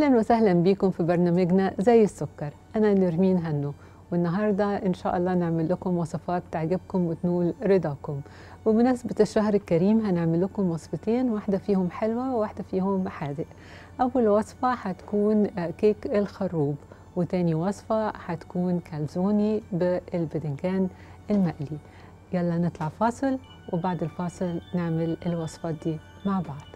أهلا وسهلا بيكم في برنامجنا زي السكر أنا نرمين هنو والنهاردة إن شاء الله نعمل لكم وصفات تعجبكم وتنول رضاكم بمناسبة الشهر الكريم هنعمل لكم وصفتين واحدة فيهم حلوة وواحدة فيهم حادق أول وصفة هتكون كيك الخروب وتاني وصفة هتكون كالزوني بالبدنجان المقلي يلا نطلع فاصل وبعد الفاصل نعمل الوصفات دي مع بعض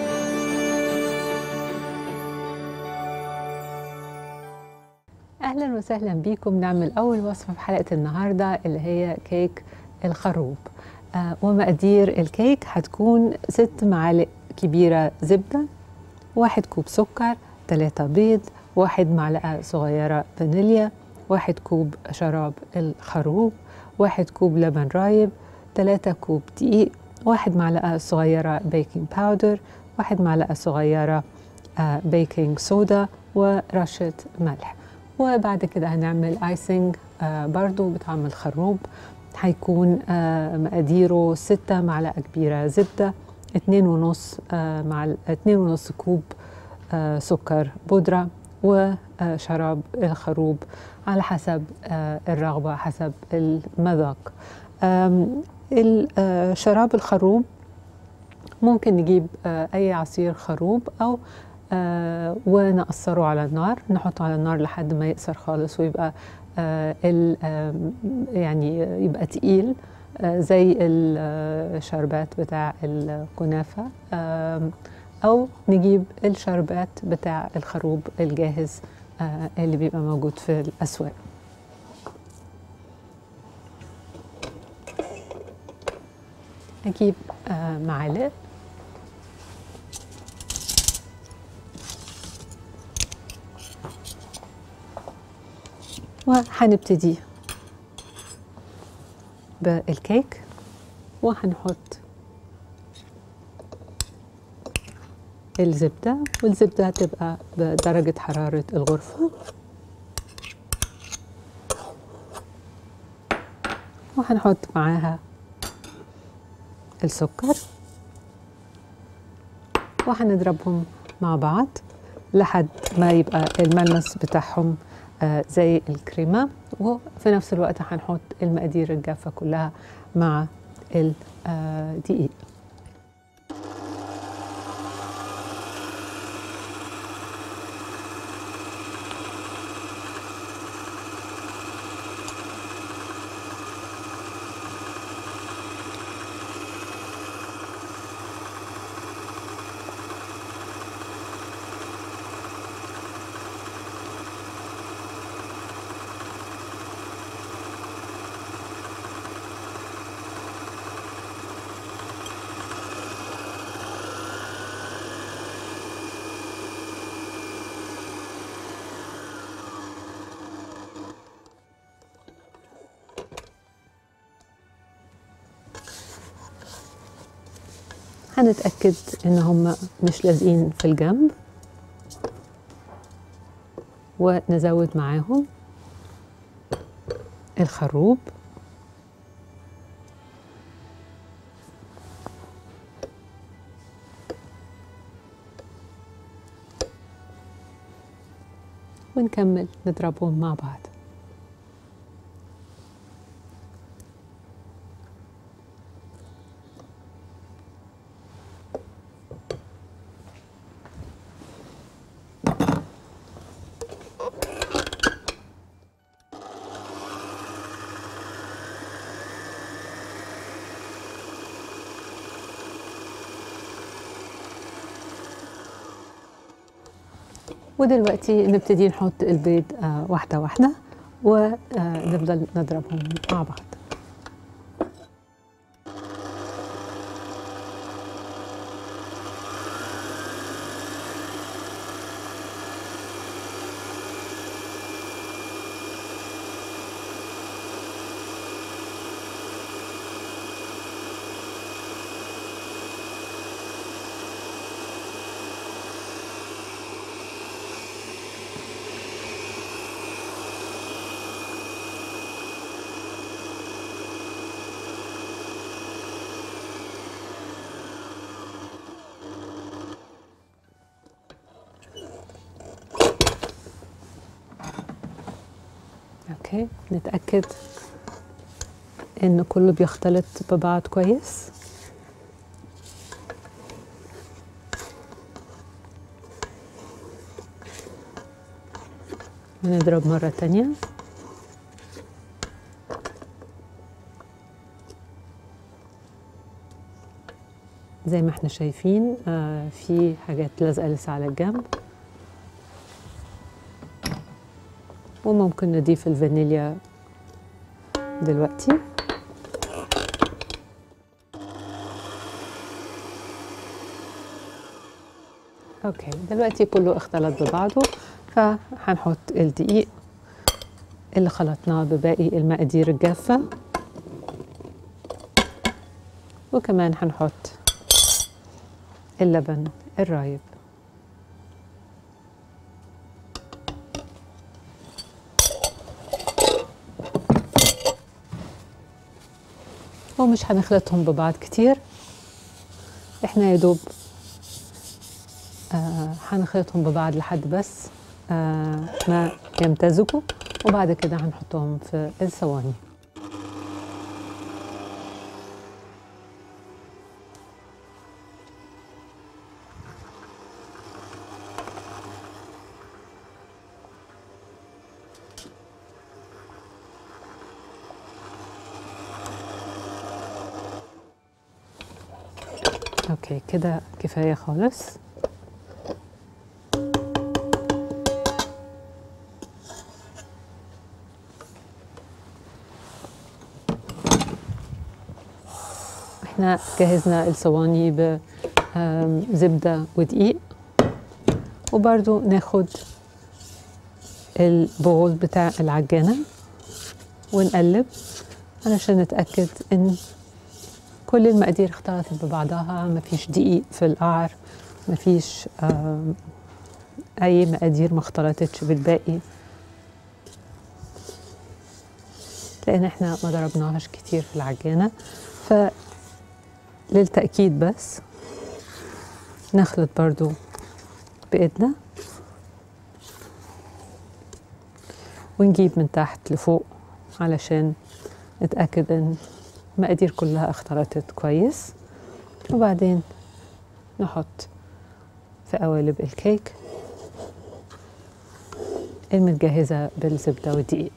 اهلا وسهلا بيكم نعمل اول وصفه في حلقه النهارده اللي هي كيك الخروب آه ومقادير الكيك هتكون ست معالق كبيره زبده واحد كوب سكر ثلاثة بيض واحد معلقة صغيرة فانيليا واحد كوب شراب الخروب واحد كوب لبن رايب ثلاثة كوب دقيق واحد معلقة صغيرة بيكنج باودر واحد معلقة صغيرة آه بيكنج صودا ورشة ملح وبعد كده هنعمل ايسنج آه برضو بطعم الخروب هيكون آه مقاديره ستة معلقة كبيرة زبدة اتنين ونص آه مع اتنين ونص كوب آه سكر بودرة وشراب الخروب على حسب آه الرغبة حسب المذاق شراب الخروب ممكن نجيب آه أي عصير خروب أو آه ونقصره على النار نحطه على النار لحد ما يقصر خالص ويبقى آه آه يعني يبقى تقيل آه زي الشربات بتاع الكنافة آه أو نجيب الشربات بتاع الخروب الجاهز آه اللي بيبقى موجود في الأسواق أجيب آه معالق وهنبتدي بالكيك وهنحط الزبدة والزبدة هتبقى بدرجة حرارة الغرفة وهنحط معاها السكر وهنضربهم مع بعض لحد ما يبقى الملمس بتاعهم آه زي الكريمة وفي نفس الوقت هنحط المقادير الجافة كلها مع الدقيق هنتأكد إن هم مش لازقين في الجنب ونزود معاهم الخروب ونكمل نضربهم مع بعض ودلوقتي نبتدي نحط البيض آه واحدة واحدة ونفضل نضربهم مع بعض اوكي نتاكد ان كله بيختلط ببعض كويس ونضرب مرة تانية زي ما احنا شايفين آه في حاجات لازقة لسه على الجنب وممكن نضيف الفانيليا دلوقتي اوكي دلوقتي كله اختلط ببعضه فهنحط الدقيق اللي خلطناه بباقي المقادير الجافة وكمان هنحط اللبن الرايب ومش هنخلطهم ببعض كتير احنا يا دوب آه هنخلطهم ببعض لحد بس آه ما يمتزجوا وبعد كده هنحطهم في الصواني اوكي كده كفايه خالص احنا جهزنا الصواني بزبدة ودقيق وبرضو ناخد البول بتاع العجانة ونقلب علشان نتأكد ان كل المقادير اختلطت ببعضها مفيش دقيق في القعر مفيش اي مقادير ما اختلطتش بالباقي لان احنا ما ضربناهاش كتير في العجانه ف للتأكيد بس نخلط برضو بإيدنا ونجيب من تحت لفوق علشان نتأكد ان المقادير كلها اختلطت كويس وبعدين نحط في قوالب الكيك المتجهزة بالزبدة والدقيق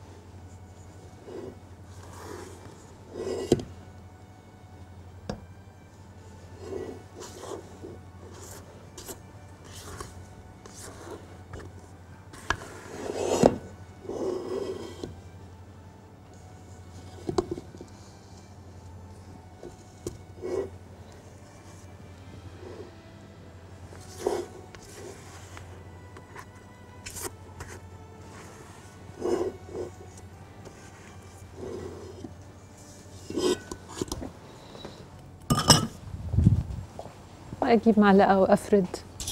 اجيب معلقه وافرد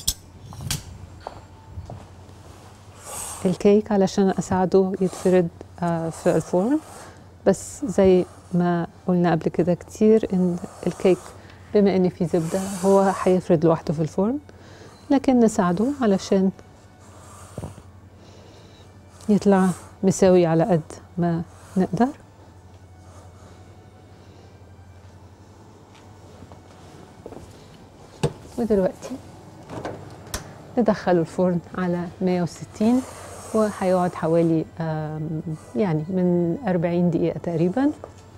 الكيك علشان اساعده يتفرد في الفرن بس زي ما قلنا قبل كده كتير ان الكيك بما ان فيه زبده هو هيفرد لوحده في الفرن لكن نساعده علشان يطلع مساوي على قد ما نقدر ودلوقتي ندخله الفرن على 160 وهيقعد حوالي يعني من 40 دقيقة تقريبا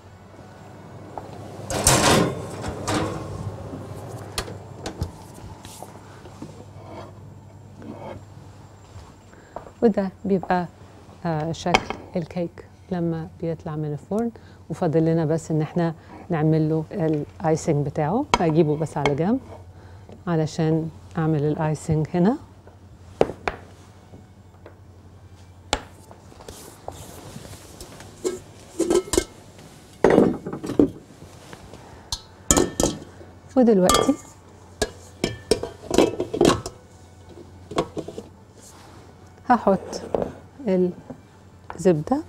وده بيبقى شكل الكيك لما بيطلع من الفرن وفاضل لنا بس ان احنا نعمل له الايسنج بتاعه هجيبه بس على جنب علشان اعمل الايسنج هنا ودلوقتي هحط الزبده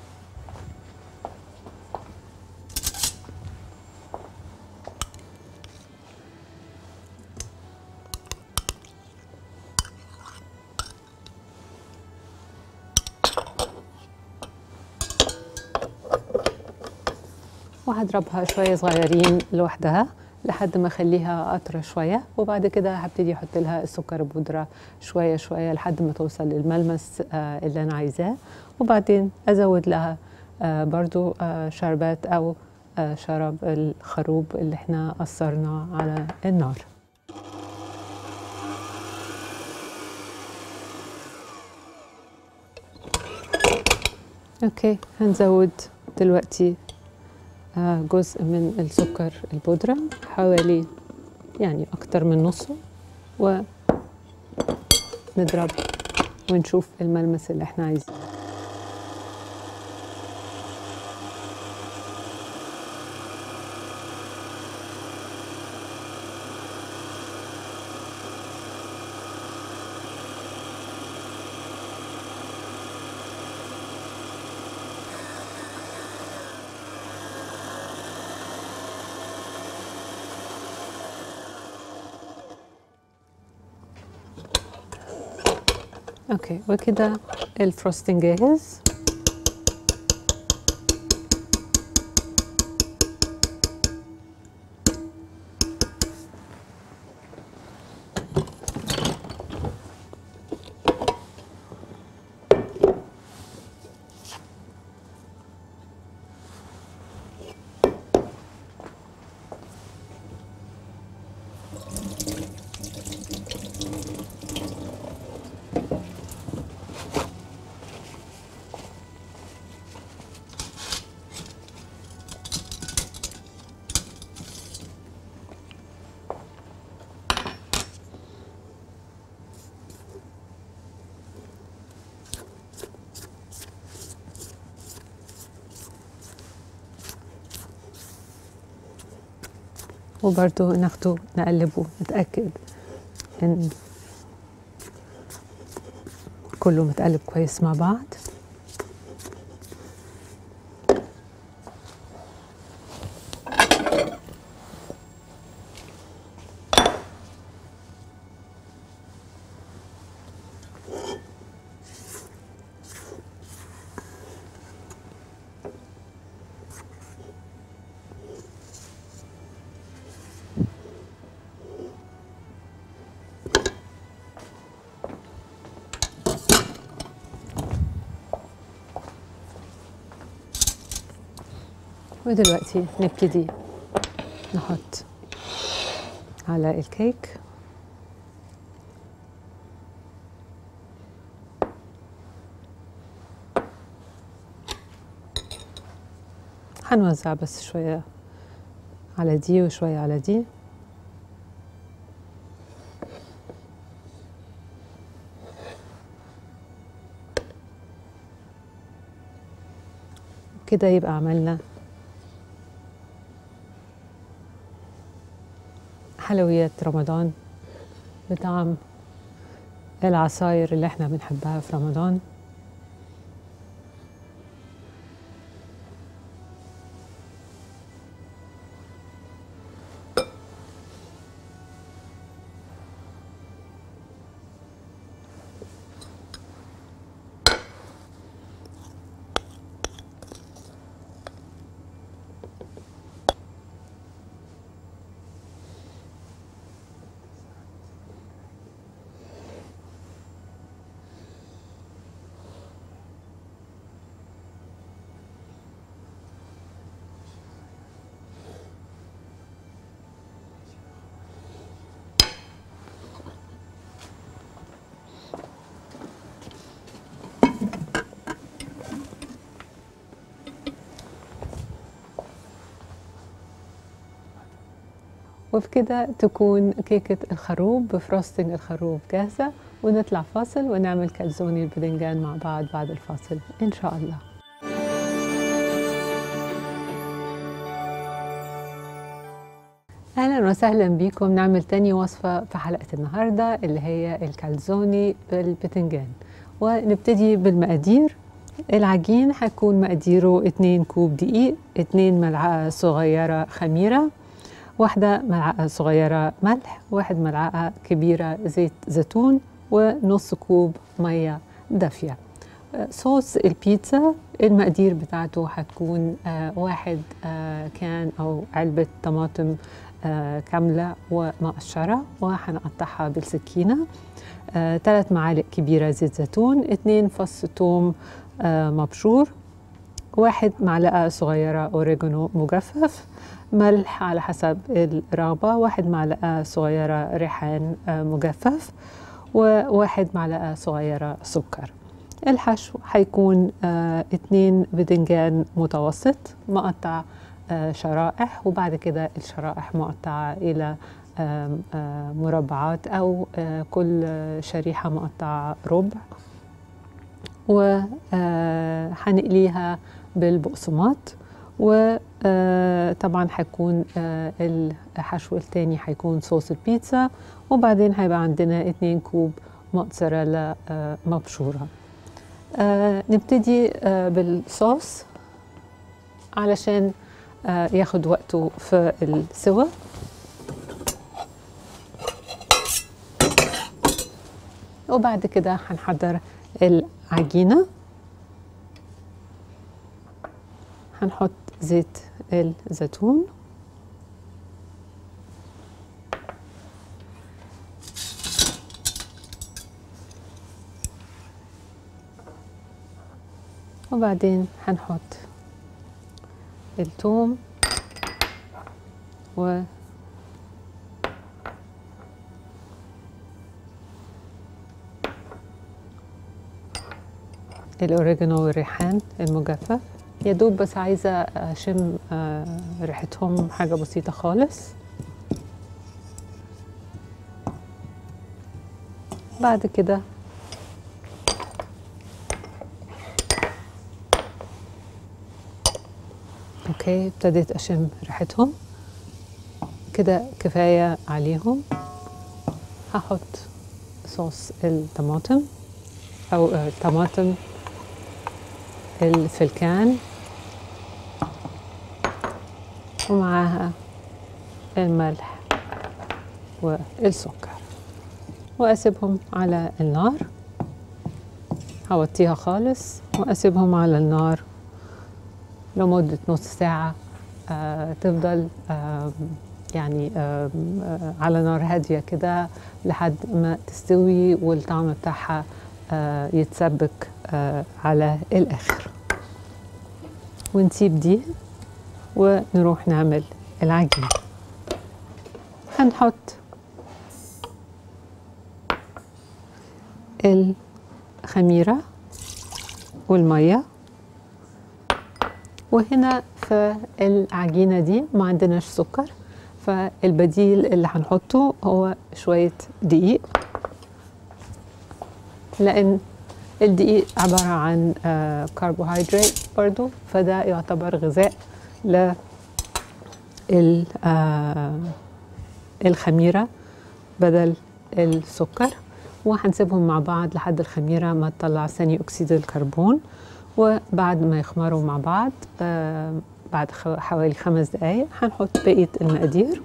وهضربها شوية صغيرين لوحدها لحد ما اخليها قطرة شوية وبعد كده هبتدي احط لها السكر بودرة شوية شوية لحد ما توصل للملمس آه، اللي انا عايزاه وبعدين ازود لها آه، برضو آه، شربات او آه، شرب الخروب اللي احنا قصرناه على النار اوكي هنزود دلوقتي آه، جزء من السكر البودرة حوالي يعني أكتر من نصه ونضرب ونشوف الملمس اللي احنا عايزينه اوكي وكده الفروستنج جاهز وبرضو ناخده نقلبه نتأكد إن كله متقلب كويس مع بعض ودلوقتي نبتدي نحط على الكيك هنوزع بس شوية على دي وشوية على دي كده يبقى عملنا حلويات رمضان بطعم العصاير اللي احنا بنحبها في رمضان وبكده تكون كيكة الخروب بفروستنج الخروب جاهزة ونطلع فاصل ونعمل كالزوني الباذنجان مع بعض بعد الفاصل إن شاء الله اهلا وسهلا بيكم نعمل تاني وصفه في حلقه النهارده اللي هي الكالزوني بالبتنجان ونبتدي بالمقادير العجين هيكون مقاديره 2 كوب دقيق 2 ملعقه صغيره خميره واحدة ملعقة صغيرة ملح واحد ملعقة كبيرة زيت زيتون ونص كوب مية دافية صوص البيتزا المقادير بتاعته هتكون آه واحد آه كان أو علبة طماطم آه كاملة ومقشرة وهنقطعها بالسكينة آه ثلاث معالق كبيرة زيت زيتون اتنين فص ثوم آه مبشور واحد معلقة صغيرة أوريجانو مجفف ملح على حسب الرغبة واحد معلقة صغيرة ريحان آه مجفف وواحد معلقة صغيرة سكر الحشو هيكون آه اتنين بدنجان متوسط مقطع آه شرائح وبعد كده الشرائح مقطعة إلى آه آه مربعات أو آه كل شريحة مقطعة ربع وهنقليها بالبقسماط وطبعا هيكون الحشو التاني هيكون صوص البيتزا وبعدين هيبقى عندنا اتنين كوب موتزاريلا مبشورة نبتدي بالصوص علشان ياخد وقته في السوا وبعد كده هنحضر العجينة هنحط زيت الزيتون وبعدين هنحط الثوم و الأوريجانو والريحان المجفف يا دوب بس عايزة أشم ريحتهم حاجة بسيطة خالص بعد كده اوكي ابتديت اشم ريحتهم كده كفاية عليهم هحط صوص الطماطم او الطماطم في الكان ومعاها الملح والسكر واسيبهم على النار هوطيها خالص واسيبهم على النار لمدة نص ساعة آه تفضل آه يعني آه على نار هادية كده لحد ما تستوي والطعم بتاعها آه يتسبك آه على الآخر ونسيب دي ونروح نعمل العجين هنحط الخميرة والمية وهنا في العجينة دي ما عندناش سكر فالبديل اللي هنحطه هو شوية دقيق لأن الدقيق عبارة عن آه كربوهيدرات برضو فده يعتبر غذاء ل آه الخميرة بدل السكر وهنسيبهم مع بعض لحد الخميرة ما تطلع ثاني أكسيد الكربون وبعد ما يخمروا مع بعض آه بعد حوالي خمس دقايق هنحط بقية المقادير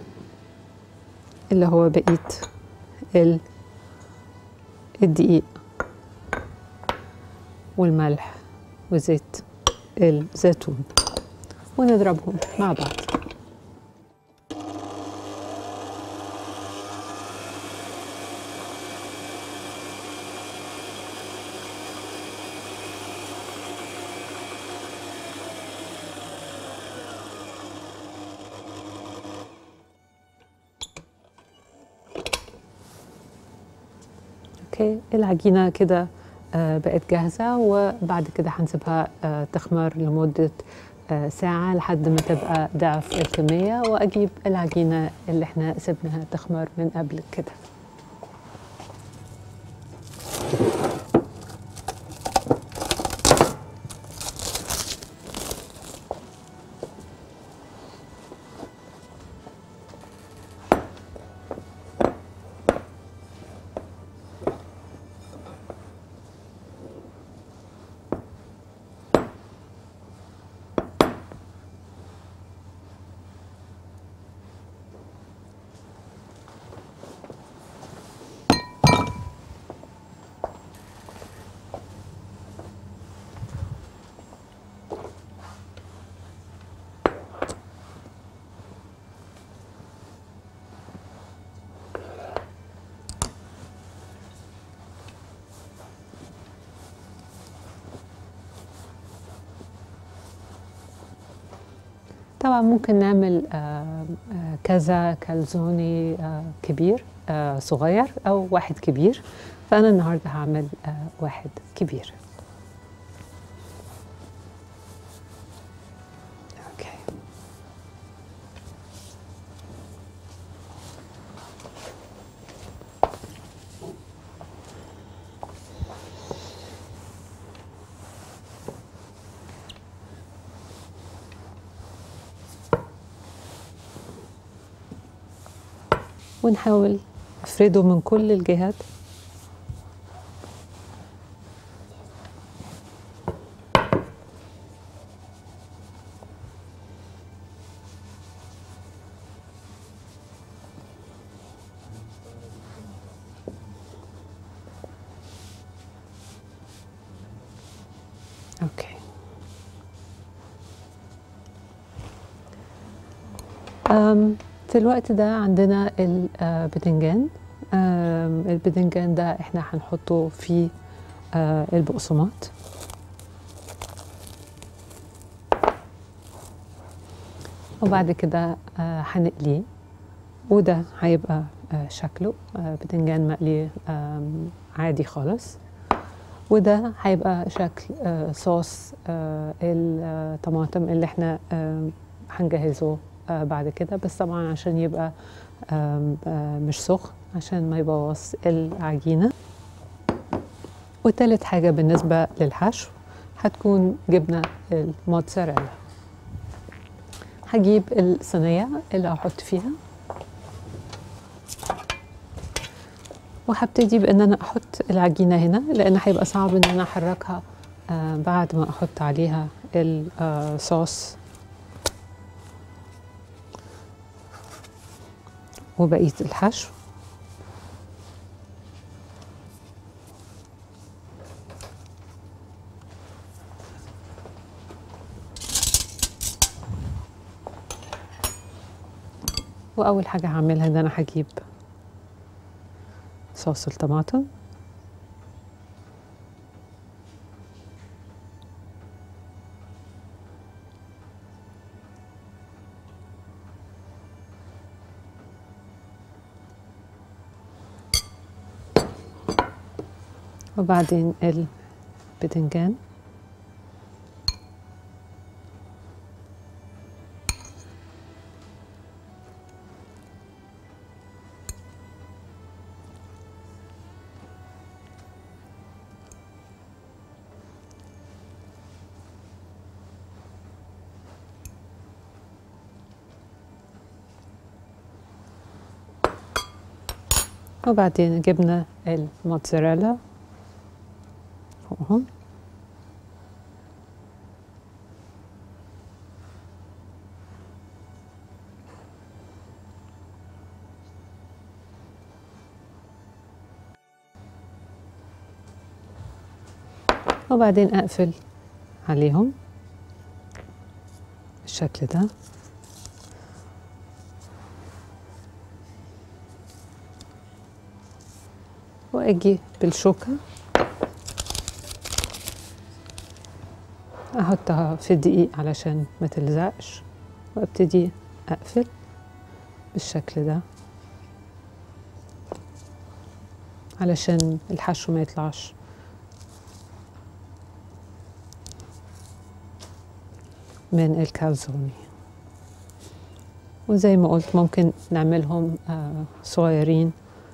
اللي هو بقية الدقيق والملح وزيت الزيتون ونضربهم مع بعض اوكي العجينه كده آه بقت جاهزه وبعد كده هنسيبها آه تخمر لمده آه ساعه لحد ما تبقى ضعف الكميه واجيب العجينه اللي احنا سيبناها تخمر من قبل كده طبعا ممكن نعمل آه، آه، كذا كالزوني آه، كبير آه، صغير او واحد كبير فانا النهارده هعمل آه، واحد كبير اوكي ونحاول نفرده من كل الجهات اوكي أم في الوقت ده عندنا البدنجان أم، البدنجان ده احنا هنحطه في آه، البقسماط وبعد كده آه، هنقليه وده هيبقى آه، شكله آه، بدنجان مقلي آم، عادي خالص وده هيبقى شكل آه، صوص آه، الطماطم اللي احنا آم، هنجهزه آه، بعد كده بس طبعا عشان يبقى آم، آه، مش سخن عشان ما يبوظ العجينة وتالت حاجة بالنسبة للحشو هتكون جبنة الموتزاريلا هجيب الصينية اللي هحط فيها وهبتدي بان انا احط العجينه هنا لان هيبقى صعب ان انا احركها آه بعد ما احط عليها الصوص وبقيه الحشو واول حاجه هعملها ان انا هجيب صوص الطماطم وبعدين البتنجان وبعدين جبنا الموتزاريلا فوقهم وبعدين اقفل عليهم بالشكل ده واجي بالشوكة احطها في الدقيق علشان ما تلزقش وابتدي اقفل بالشكل ده علشان الحشو ما يطلعش من الكالزوني وزي ما قلت ممكن نعملهم آه صغيرين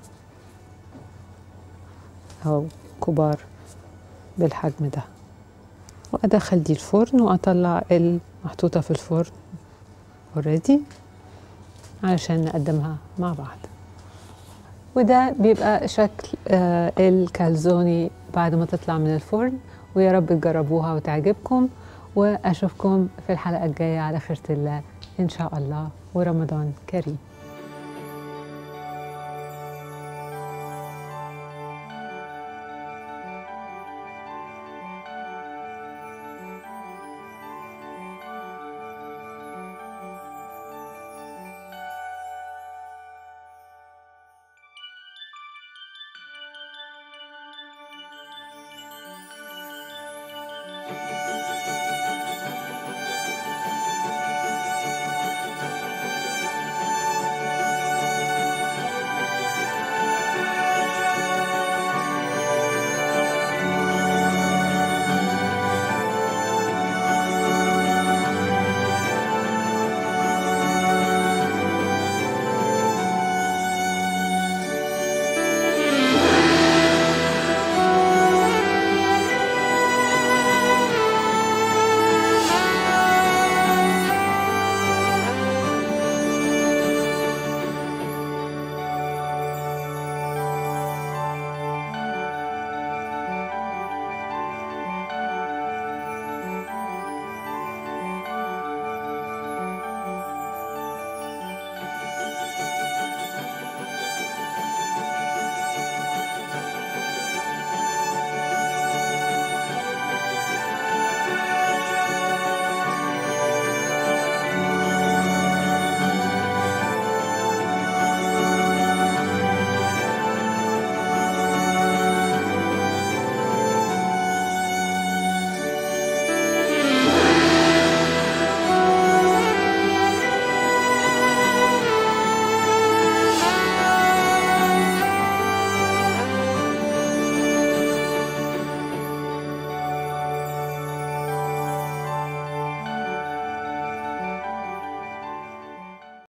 أو كبار بالحجم ده وأدخل دي الفرن وأطلع المحطوطة في الفرن اوريدي علشان نقدمها مع بعض وده بيبقى شكل آه الكالزوني بعد ما تطلع من الفرن ويا رب تجربوها وتعجبكم وأشوفكم في الحلقة الجاية على خيرة الله إن شاء الله ورمضان كريم